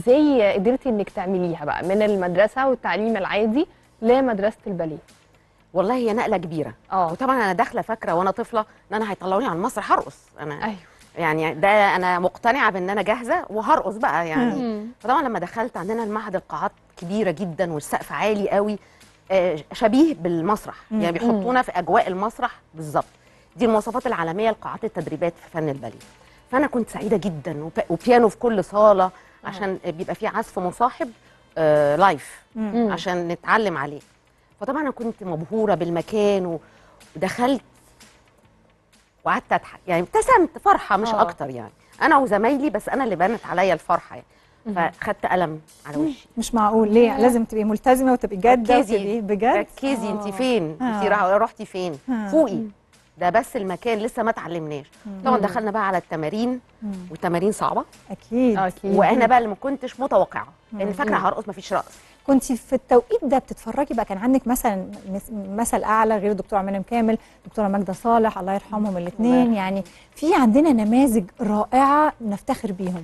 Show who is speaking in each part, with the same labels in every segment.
Speaker 1: ازاي قدرتي انك تعمليها بقى من المدرسه والتعليم العادي لمدرسه الباليه
Speaker 2: والله هي نقله كبيره
Speaker 1: اه
Speaker 2: وطبعا انا داخله فاكره وانا طفله ان انا هيطلعوني على المسرح هرقص انا
Speaker 1: ايوه
Speaker 2: يعني ده انا مقتنعه بان انا جاهزه وهرقص بقى يعني
Speaker 1: مم.
Speaker 2: فطبعا لما دخلت عندنا المعهد القاعات كبيره جدا والسقف عالي قوي آه، شبيه بالمسرح
Speaker 3: مم.
Speaker 2: يعني بيحطونا في اجواء المسرح بالظبط دي المواصفات العالميه لقاعات التدريبات في فن الباليه فانا كنت سعيده جدا وب- وبيانو في كل صاله عشان بيبقى في عزف مصاحب آه لايف
Speaker 1: مم.
Speaker 2: عشان نتعلم عليه فطبعا انا كنت مبهوره بالمكان و- ودخلت وقعدت اضحك يعني ابتسمت فرحه مش
Speaker 1: آه.
Speaker 2: اكتر يعني انا وزمايلي بس انا اللي بانت عليا الفرحه يعني فخدت قلم على وشي
Speaker 3: مش معقول ليه لازم تبقي ملتزمه وتبقي جاده
Speaker 2: ركزي.
Speaker 3: وتبقي بجد
Speaker 2: ركزي انت فين
Speaker 3: آه.
Speaker 2: انت را- رحتي فين
Speaker 3: آه.
Speaker 2: فوقي ده بس المكان لسه ما اتعلمناش طبعا دخلنا بقى على التمارين
Speaker 3: مم.
Speaker 2: والتمارين صعبه
Speaker 3: اكيد
Speaker 1: اكيد
Speaker 2: وانا بقى اللي ما كنتش متوقعه لان
Speaker 3: مم.
Speaker 2: فاكره هرقص ما فيش رقص
Speaker 3: كنت في التوقيت ده بتتفرجي بقى كان عندك مثلا مس- مثل اعلى غير الدكتوره مريم كامل دكتوره ماجده صالح الله يرحمهم الاثنين يعني في عندنا نماذج رائعه نفتخر بيهم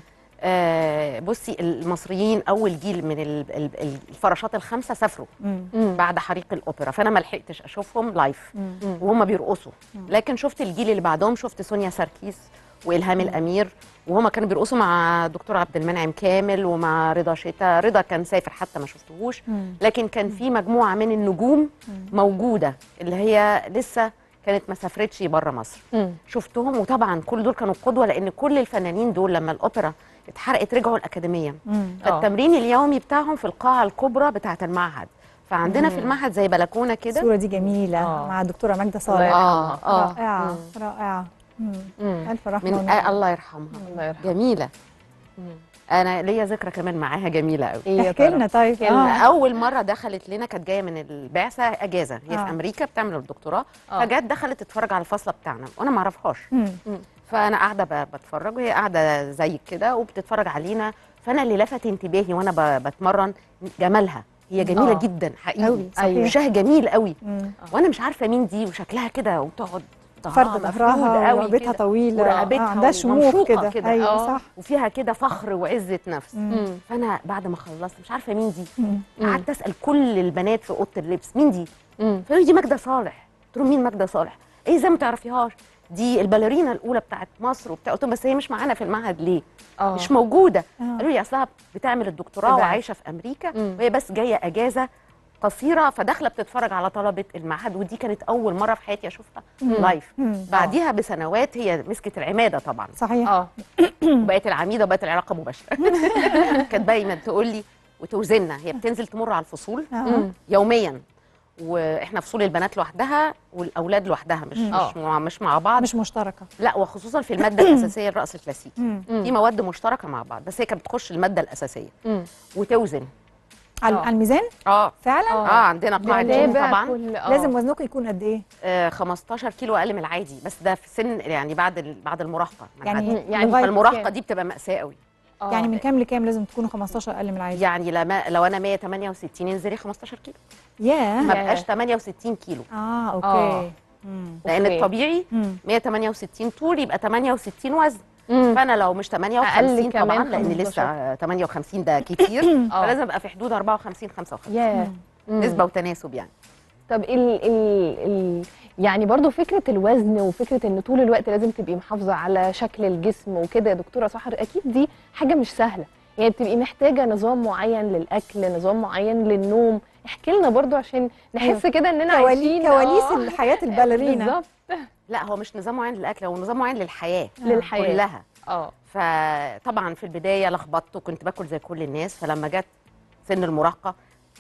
Speaker 2: آه بصي المصريين اول جيل من ال- ال- ال- الفراشات الخمسه سافروا
Speaker 3: مم.
Speaker 1: مم.
Speaker 2: بعد حريق الاوبرا فانا ما لحقتش اشوفهم لايف
Speaker 3: مم.
Speaker 2: وهم بيرقصوا لكن شفت الجيل اللي بعدهم شفت سونيا ساركيس والهام الامير وهما كانوا بيرقصوا مع دكتور عبد المنعم كامل ومع رضا شتا رضا كان سافر حتى ما شفتهوش
Speaker 3: مم.
Speaker 2: لكن كان في مجموعه من النجوم موجوده اللي هي لسه كانت ما سافرتش بره مصر
Speaker 1: مم.
Speaker 2: شفتهم وطبعا كل دول كانوا قدوه لان كل الفنانين دول لما الاوبرا اتحرقت رجعوا الاكاديميه
Speaker 3: مم.
Speaker 2: فالتمرين اليومي بتاعهم في القاعه الكبرى بتاعه المعهد فعندنا في المعهد زي بلكونه كده
Speaker 3: الصوره دي جميله
Speaker 1: آه.
Speaker 3: مع الدكتوره ماجده
Speaker 1: الله
Speaker 3: صالح
Speaker 1: يرحمها.
Speaker 2: اه اه
Speaker 3: رائعه رائعه مم.
Speaker 1: مم.
Speaker 3: الف رحمه
Speaker 2: من
Speaker 3: ونور.
Speaker 2: آه الله يرحمها
Speaker 1: الله يرحمها
Speaker 2: جميله
Speaker 1: مم.
Speaker 2: انا ليا ذكرى كمان معاها جميله قوي
Speaker 1: ايه يا
Speaker 3: احكي
Speaker 1: ترى؟
Speaker 3: لنا طيب
Speaker 1: احكي لنا.
Speaker 3: آه.
Speaker 2: اول مره دخلت لنا كانت جايه من البعثه اجازه هي
Speaker 3: آه.
Speaker 2: في امريكا بتعمل الدكتوراه
Speaker 1: آه.
Speaker 2: فجت دخلت تتفرج على الفصل بتاعنا وانا ما اعرفهاش
Speaker 3: مم.
Speaker 2: فانا قاعده ب- بتفرج وهي قاعده زي كده وبتتفرج علينا فانا اللي لفت انتباهي وانا ب- بتمرن جمالها هي جميله
Speaker 1: آه.
Speaker 2: جدا حقيقي
Speaker 3: أوي، صحيح.
Speaker 2: وشها جميل قوي
Speaker 3: مم.
Speaker 2: وانا مش عارفه مين دي وشكلها كده وتقعد
Speaker 3: فرد
Speaker 2: ظهرها مفرود
Speaker 3: ظهرها
Speaker 2: قوي
Speaker 3: ورقبتها
Speaker 2: كده.
Speaker 3: طويله
Speaker 2: ورقبتها
Speaker 3: آه، عندها شموخ
Speaker 2: وممشوقة
Speaker 3: كده
Speaker 2: كده.
Speaker 3: ايوه
Speaker 1: آه.
Speaker 3: صح
Speaker 2: وفيها كده فخر وعزه نفس
Speaker 3: مم.
Speaker 1: مم.
Speaker 2: فانا بعد ما خلصت مش عارفه مين دي
Speaker 3: مم.
Speaker 2: قعدت اسال كل البنات في اوضه اللبس مين دي
Speaker 1: مم.
Speaker 2: فقالوا لي دي ماجده صالح قلت لهم مين ماجده صالح ايه ازاي ما تعرفيهاش دي الباليرينا الاولى بتاعت مصر وبتاع قلت لهم بس هي مش معانا في المعهد ليه
Speaker 1: اه
Speaker 2: مش موجوده
Speaker 3: آه.
Speaker 2: قالوا لي اصلها بتعمل الدكتوراه
Speaker 1: تبعت.
Speaker 2: وعايشه في امريكا
Speaker 1: مم.
Speaker 2: وهي بس جايه اجازه قصيره فداخله بتتفرج على طلبه المعهد ودي كانت اول مره في حياتي اشوفها لايف
Speaker 3: مم.
Speaker 2: بعديها بسنوات هي مسكت العماده طبعا
Speaker 3: صحيح
Speaker 1: اه
Speaker 2: وبقت العميده وبقت العلاقه مباشره كانت دايما تقول لي وتوزننا هي بتنزل تمر على الفصول
Speaker 3: آه.
Speaker 1: مم.
Speaker 2: يوميا واحنا فصول البنات لوحدها والاولاد لوحدها مش
Speaker 3: مم.
Speaker 2: مش مع مش مع بعض
Speaker 3: مش مشتركه
Speaker 2: لا وخصوصا في الماده الاساسيه الرقص الكلاسيكي
Speaker 3: مم.
Speaker 1: مم.
Speaker 2: في مواد مشتركه مع بعض بس هي كانت بتخش الماده الاساسيه
Speaker 1: مم.
Speaker 2: وتوزن
Speaker 3: على
Speaker 1: آه.
Speaker 3: على الميزان
Speaker 2: اه
Speaker 3: فعلا
Speaker 1: آه.
Speaker 2: اه عندنا قاعه جيم
Speaker 1: بتابع
Speaker 2: طبعا
Speaker 1: كل آه.
Speaker 3: لازم وزنكم يكون قد ايه
Speaker 2: آه 15 كيلو اقل من العادي بس ده في سن يعني بعد ال- بعد المراهقه
Speaker 3: يعني
Speaker 1: يعني
Speaker 3: يعني
Speaker 1: لغاية
Speaker 2: المراهقه
Speaker 1: كام؟
Speaker 2: دي بتبقى ماساه قوي
Speaker 1: آه.
Speaker 3: يعني من كام لكام لازم تكونوا 15 اقل من العادي
Speaker 2: يعني لما لو انا 168 انزلي 15 كيلو
Speaker 3: ياه
Speaker 2: ما
Speaker 1: ياه.
Speaker 2: بقاش 68 كيلو
Speaker 3: اه اوكي
Speaker 1: آه.
Speaker 3: مم.
Speaker 2: لان
Speaker 1: أوكي.
Speaker 2: الطبيعي
Speaker 3: مم.
Speaker 2: 168 طول يبقى 68 وزن
Speaker 1: مم.
Speaker 2: فانا لو مش 58
Speaker 1: كمان
Speaker 2: طبعا لان
Speaker 1: 15.
Speaker 2: لسه 58 ده كتير
Speaker 1: آه.
Speaker 2: فلازم ابقى في حدود 54 55
Speaker 1: ياه مم.
Speaker 2: نسبه وتناسب يعني
Speaker 1: طب ال ال ال يعني برضو فكرة الوزن وفكرة ان طول الوقت لازم تبقي محافظة على شكل الجسم وكده يا دكتورة سحر اكيد دي حاجة مش سهلة يعني بتبقي محتاجة نظام معين للأكل نظام معين للنوم احكي لنا برضو عشان نحس كده اننا
Speaker 3: كوالي-
Speaker 1: عايشين
Speaker 3: كواليس
Speaker 1: آه.
Speaker 3: الحياه الباليرينا
Speaker 1: بالظبط
Speaker 2: لا هو مش نظام معين للاكل هو نظام معين للحياه
Speaker 1: للحياة
Speaker 2: كلها
Speaker 1: اه
Speaker 2: فطبعا في البدايه لخبطت وكنت باكل زي كل الناس فلما جت سن المراهقه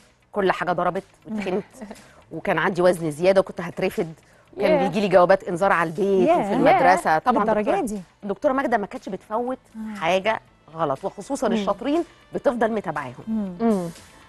Speaker 2: كل حاجه ضربت وتخنت وكان عندي وزن زياده وكنت هترفد كان
Speaker 1: ياه.
Speaker 2: بيجي لي جوابات انذار على البيت
Speaker 3: ياه.
Speaker 2: وفي المدرسه طبعا
Speaker 3: للدرجه
Speaker 2: دكتورة-
Speaker 3: دي
Speaker 2: الدكتوره ماجده ما كانتش بتفوت
Speaker 3: آه.
Speaker 2: حاجه غلط وخصوصا الشاطرين بتفضل متابعاهم
Speaker 3: مم.
Speaker 1: مم.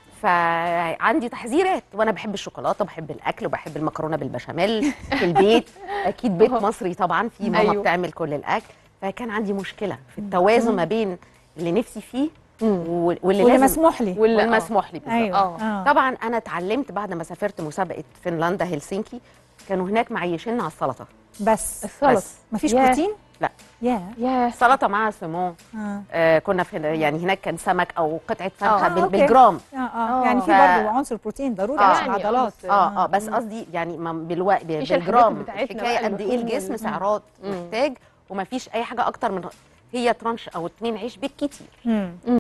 Speaker 2: فعندي تحذيرات وانا بحب الشوكولاته وبحب الاكل وبحب المكرونه بالبشاميل في البيت اكيد بيت مصري طبعا في ماما
Speaker 1: أيوه.
Speaker 2: أيوه. بتعمل كل الاكل فكان عندي مشكله في التوازن ما بين اللي نفسي فيه
Speaker 1: مم.
Speaker 2: و- واللي
Speaker 3: واللي
Speaker 2: لازم
Speaker 3: مسموح لي
Speaker 1: واللي- آه.
Speaker 2: والمسموح لي بالظبط
Speaker 3: ايوه
Speaker 1: آه.
Speaker 3: آه.
Speaker 2: طبعا انا اتعلمت بعد ما سافرت مسابقه فنلندا هلسنكي كانوا هناك معيشيننا على السلطه
Speaker 3: بس
Speaker 1: السلطة
Speaker 2: بس.
Speaker 3: مفيش
Speaker 1: ياه.
Speaker 3: بروتين يا
Speaker 1: ياه
Speaker 2: سلطه معاها سمون
Speaker 3: اه
Speaker 2: آه كنا في يعني هناك كان سمك او قطعه فرخه
Speaker 3: آه،
Speaker 2: بال-
Speaker 3: أوكي.
Speaker 2: بالجرام
Speaker 3: اه اه
Speaker 1: آه.
Speaker 3: يعني في
Speaker 2: ف-
Speaker 3: برضه عنصر بروتين ضروري
Speaker 2: آه.
Speaker 3: عشان
Speaker 1: يعني
Speaker 3: العضلات
Speaker 1: بس-
Speaker 2: اه اه بس
Speaker 3: مم.
Speaker 2: قصدي يعني ما بالوقت
Speaker 1: مفيش الحاجات
Speaker 2: بالجرام
Speaker 1: بتاعتنا
Speaker 2: الحكايه
Speaker 1: بقى
Speaker 2: قد ايه
Speaker 1: اللحوم
Speaker 2: الجسم
Speaker 1: وال-
Speaker 2: سعرات
Speaker 1: مم.
Speaker 2: محتاج وما فيش اي حاجه اكتر من هي ترانش او اتنين عيش بالكتير
Speaker 3: مم.